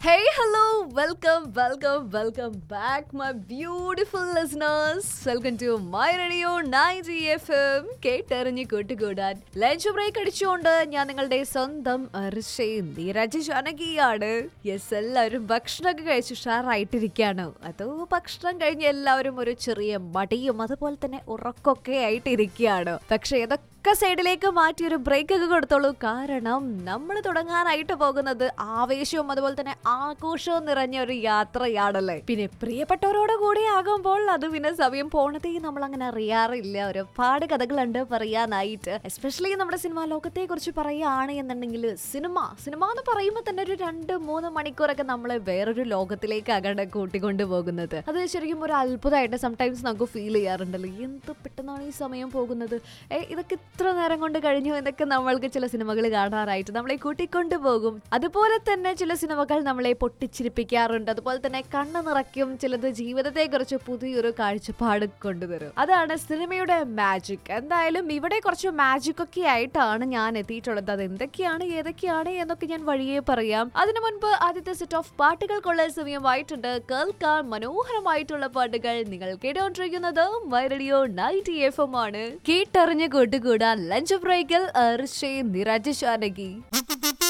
Hey, hello, welcome, welcome, welcome back, my beautiful listeners. Welcome to my radio 90 FM. കേട്ടെറിഞ്ഞ് കൂട്ടുകൂടാൻ lunch break അടിച്ചുകൊണ്ട് ഞാൻ നിങ്ങളുടെ സ്വന്തം അർഷയും Neeraj ജാനകിയാണ് yes എല്ലാവരും ഭക്ഷണമൊക്കെ കഴിച്ച് ഉഷാറായിട്ടിരിക്കുകയാണോ അതോ ഭക്ഷണം കഴിഞ്ഞ് എല്ലാവരും ഒരു ചെറിയ മടിയും അതുപോലെ തന്നെ ഉറക്കമൊക്കെ ആയിട്ടിരിക്കുകയാണോ പക്ഷെ ഇതൊക്കെ ഒക്കെ സൈഡിലേക്ക് മാറ്റി ഒരു ബ്രേക്ക് ഒക്കെ കൊടുത്തോളൂ കാരണം നമ്മൾ തുടങ്ങാനായിട്ട് പോകുന്നത് ആവേശവും അതുപോലെ തന്നെ ആഘോഷവും നിറഞ്ഞ ഒരു യാത്രയാണല്ലേ പിന്നെ പ്രിയപ്പെട്ടവരോട് കൂടി ആകുമ്പോൾ അത് പിന്നെ സമയം പോണതേ നമ്മൾ അങ്ങനെ അറിയാറില്ല ഒരുപാട് കഥകളുണ്ട് പറയാനായിട്ട് എസ്പെഷ്യലി നമ്മുടെ സിനിമാ ലോകത്തെ കുറിച്ച് പറയുകയാണ് എന്നുണ്ടെങ്കിൽ സിനിമ സിനിമ എന്ന് പറയുമ്പോൾ തന്നെ ഒരു രണ്ട് മൂന്ന് മണിക്കൂറൊക്കെ നമ്മളെ വേറൊരു ലോകത്തിലേക്ക് അകണ്ട കൂട്ടിക്കൊണ്ടു പോകുന്നത് അത് ശരിക്കും ഒരു അത്ഭുതമായിട്ട് സംടൈംസ് നമുക്ക് ഫീൽ ചെയ്യാറുണ്ടല്ലോ എന്ത് പെട്ടെന്നാണ് ഈ സമയം പോകുന്നത് ഏ ഇതൊക്കെ ഇത്ര നേരം കൊണ്ട് കഴിഞ്ഞു എന്നൊക്കെ നമ്മൾക്ക് ചില സിനിമകൾ കാണാറായിട്ട് നമ്മളെ കൂട്ടിക്കൊണ്ടു പോകും അതുപോലെ തന്നെ ചില സിനിമകൾ നമ്മളെ പൊട്ടിച്ചിരിപ്പിക്കാറുണ്ട് അതുപോലെ തന്നെ കണ്ണ് നിറയ്ക്കും ചിലത് ജീവിതത്തെ കുറിച്ച് പുതിയൊരു കാഴ്ചപ്പാട് കൊണ്ടുവരും അതാണ് സിനിമയുടെ മാജിക് എന്തായാലും ഇവിടെ കുറച്ച് മാജിക് ഒക്കെ ആയിട്ടാണ് ഞാൻ എത്തിയിട്ടുള്ളത് അത് എന്തൊക്കെയാണ് ഏതൊക്കെയാണ് എന്നൊക്കെ ഞാൻ വഴിയെ പറയാം അതിനു മുൻപ് ആദ്യത്തെ സെറ്റ് ഓഫ് പാട്ടുകൾക്കുള്ള സമയമായിട്ടുണ്ട് കേൾക്കാൻ മനോഹരമായിട്ടുള്ള പാട്ടുകൾ നിങ്ങൾ കേട്ടുകൊണ്ടിരിക്കുന്നത് റേഡിയോ നൈറ്റ് എഫ് എം ആണ് കേട്ടറിഞ്ഞ് കൂട്ടുകൂടാൻ ലഞ്ച് ബ്രേക്കിൽ നിരജ് ജാനകി